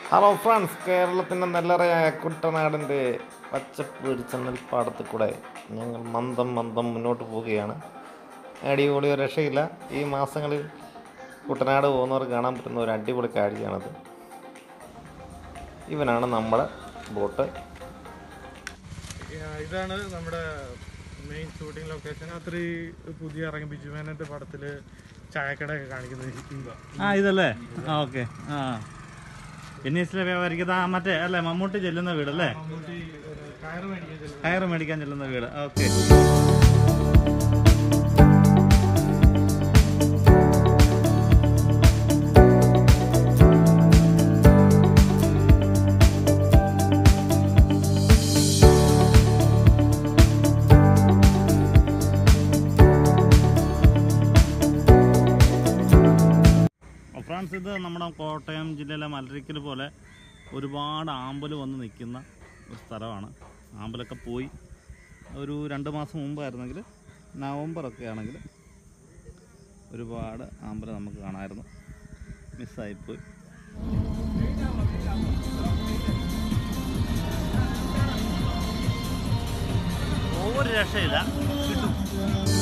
Hello friends കേരളത്തിൻ്റെ നെല്ലറയായ കുട്ടനാടിൻ്റെ പച്ചപ്പ് പിടിച്ച നെൽപ്പാടത്തിൽ കൂടെ ഞങ്ങൾ മന്ദം മന്ദം മുന്നോട്ട് പോവുകയാണ് അടിപൊളി ഒരു രക്ഷയില്ല ഈ മാസങ്ങളിൽ കുട്ടനാട് പോകുന്നവർ കാണാൻ പറ്റുന്ന ഒരു അടിപൊളി കാഴ്ചയാണത് ഇവനാണ് നമ്മുടെ ബോട്ട് ആ, ഇതാണ് നമ്മുടെ മെയിൻ ഷൂട്ടിംഗ് ലൊക്കേഷൻ അത്ര പുതിയ ഇറങ്ങി ബിജുമേനന്റെ പടത്തില് ചായക്കട ഒക്കെ കാണിക്കുന്നത് ഇതാ. ആ ഇതല്ലേ ആ ഓക്കെ ആ വെന്നീസിലെ വ്യാപാരിക്ക് ആ മറ്റേ അല്ലേ മമ്മൂട്ടി ചെല്ലുന്ന വീടല്ലേ മമ്മൂട്ടി ഒരു കയറ് മേടിക്കാൻ ചെല്ലുന്നത്. കയറ് മേടിക്കാൻ ചെല്ലുന്ന വീട് ഓക്കെ ഫ്രാൻസ് ഇത് നമ്മുടെ കോട്ടയം ജില്ലയിലെ മലരിക്കൽ പോലെ ഒരുപാട് ആമ്പൽ വന്ന് നിൽക്കുന്ന ഒരു സ്ഥലമാണ് ആമ്പലൊക്കെ പോയി ഒരു രണ്ട് മാസം മുമ്പായിരുന്നെങ്കിൽ നവംബറൊക്കെ ആണെങ്കിൽ ഒരുപാട് ആമ്പൽ നമുക്ക് കാണാമായിരുന്നു മിസ്സായിപ്പോയി ഒരു രക്ഷയില്ല കിട്ടും